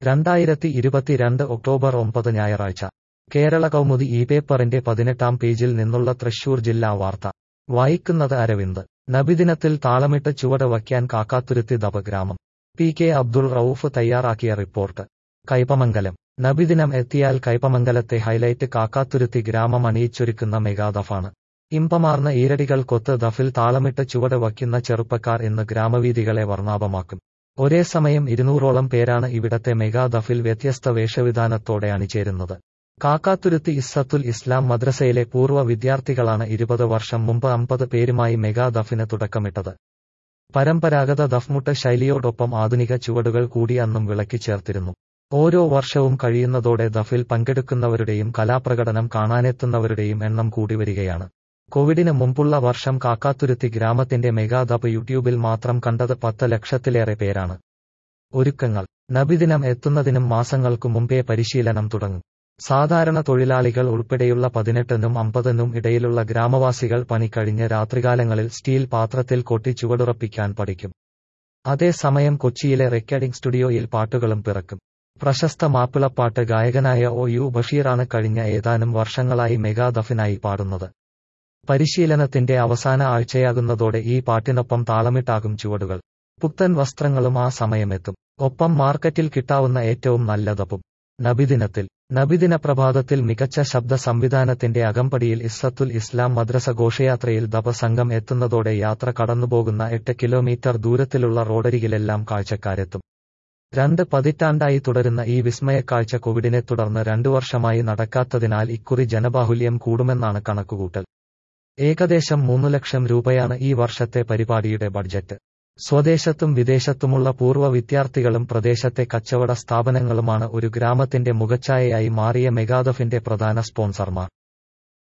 രണ്ടായിരത്തി ഇരുപത്തിരണ്ട് ഒക്ടോബർ ഒമ്പത് ഞായറാഴ്ച കേരള കൗമുദി ഈ പേപ്പറിന്റെ പതിനെട്ടാം പേജിൽ നിന്നുള്ള തൃശൂർ ജില്ലാ വാർത്ത വായിക്കുന്നത് അരവിന്ദ് നബിദിനത്തിൽ താളമിട്ട് ചുവട് വയ്ക്കാൻ കാക്കാത്തുരുത്തി ദപഗ്രാമം പി കെ അബ്ദുൾ റൌഫ് തയ്യാറാക്കിയ റിപ്പോർട്ട് കൈപ്പമംഗലം നബിദിനം എത്തിയാൽ കൈപ്പമംഗലത്തെ ഹൈലൈറ്റ് കാക്കാത്തുരുത്തി ഗ്രാമം അണിയിച്ചൊരുക്കുന്ന മെഗാദഫാണ് ഇമ്പമാർന്ന ഈരടികൾ കൊത്ത് ദഫിൽ താളമിട്ട് ചുവട് വയ്ക്കുന്ന ചെറുപ്പക്കാർ ഇന്ന് ഗ്രാമവീഥികളെ വർണ്ണാഭമാക്കും ഒരേ സമയം ഇരുന്നൂറോളം പേരാണ് ഇവിടത്തെ മെഗാദഫിൽ വ്യത്യസ്ത വേഷവിധാനത്തോടെ അണിചേരുന്നത് കാക്കാത്തുരുത്തി ഇസ്സത്തുൽ ഇസ്ലാം മദ്രസയിലെ പൂർവ്വ വിദ്യാർത്ഥികളാണ് ഇരുപത് വർഷം മുമ്പ് അമ്പത് പേരുമായി മെഗാദഫിന് തുടക്കമിട്ടത് പരമ്പരാഗത ദഫ്മുട്ട് ശൈലിയോടൊപ്പം ആധുനിക ചുവടുകൾ കൂടി അന്നും വിളക്കി ചേർത്തിരുന്നു ഓരോ വർഷവും കഴിയുന്നതോടെ ദഫിൽ പങ്കെടുക്കുന്നവരുടെയും കലാപ്രകടനം കാണാനെത്തുന്നവരുടെയും എണ്ണം കൂടി വരികയാണ് കോവിഡിന് മുമ്പുള്ള വർഷം കാക്കാത്തുരുത്തി ഗ്രാമത്തിന്റെ മെഗാദഫ് യൂട്യൂബിൽ മാത്രം കണ്ടത് പത്ത് ലക്ഷത്തിലേറെ പേരാണ് ഒരുക്കങ്ങൾ നബിദിനം എത്തുന്നതിനും മാസങ്ങൾക്കു മുമ്പേ പരിശീലനം തുടങ്ങും സാധാരണ തൊഴിലാളികൾ ഉൾപ്പെടെയുള്ള പതിനെട്ടിനും അമ്പതിനും ഇടയിലുള്ള ഗ്രാമവാസികൾ പണി കഴിഞ്ഞ് രാത്രികാലങ്ങളിൽ സ്റ്റീൽ പാത്രത്തിൽ കൊട്ടി ചുവടുറപ്പിക്കാൻ പഠിക്കും അതേസമയം കൊച്ചിയിലെ റെക്കോർഡിംഗ് സ്റ്റുഡിയോയിൽ പാട്ടുകളും പിറക്കും പ്രശസ്ത മാപ്പിളപ്പാട്ട് ഗായകനായ ഒ യു ബഷീറാണ് കഴിഞ്ഞ ഏതാനും വർഷങ്ങളായി മെഗാദഫിനായി പാടുന്നത് പരിശീലനത്തിന്റെ അവസാന ആഴ്ചയാകുന്നതോടെ ഈ പാട്ടിനൊപ്പം താളമിട്ടാകും ചുവടുകൾ പുത്തൻ വസ്ത്രങ്ങളും ആ സമയമെത്തും ഒപ്പം മാർക്കറ്റിൽ കിട്ടാവുന്ന ഏറ്റവും നല്ലതപ്പും നബിദിനത്തിൽ നബിദിന പ്രഭാതത്തിൽ മികച്ച ശബ്ദ സംവിധാനത്തിന്റെ അകമ്പടിയിൽ ഇസ്സത്തുൽ ഇസ്ലാം മദ്രസ ഘോഷയാത്രയിൽ ദപ സംഘം എത്തുന്നതോടെ യാത്ര കടന്നുപോകുന്ന എട്ട് കിലോമീറ്റർ ദൂരത്തിലുള്ള റോഡരികിലെല്ലാം കാഴ്ചക്കാരെത്തും രണ്ട് പതിറ്റാണ്ടായി തുടരുന്ന ഈ വിസ്മയക്കാഴ്ച കോവിഡിനെ തുടർന്ന് രണ്ടു വർഷമായി നടക്കാത്തതിനാൽ ഇക്കുറി ജനബാഹുല്യം കൂടുമെന്നാണ് കണക്കുകൂട്ടൽ ഏകദേശം മൂന്നു ലക്ഷം രൂപയാണ് ഈ വർഷത്തെ പരിപാടിയുടെ ബഡ്ജറ്റ് സ്വദേശത്തും വിദേശത്തുമുള്ള പൂർവ്വ വിദ്യാർത്ഥികളും പ്രദേശത്തെ കച്ചവട സ്ഥാപനങ്ങളുമാണ് ഒരു ഗ്രാമത്തിന്റെ മുഖച്ഛായയായി മാറിയ മെഗാദഫിന്റെ പ്രധാന സ്പോൺസർമാർ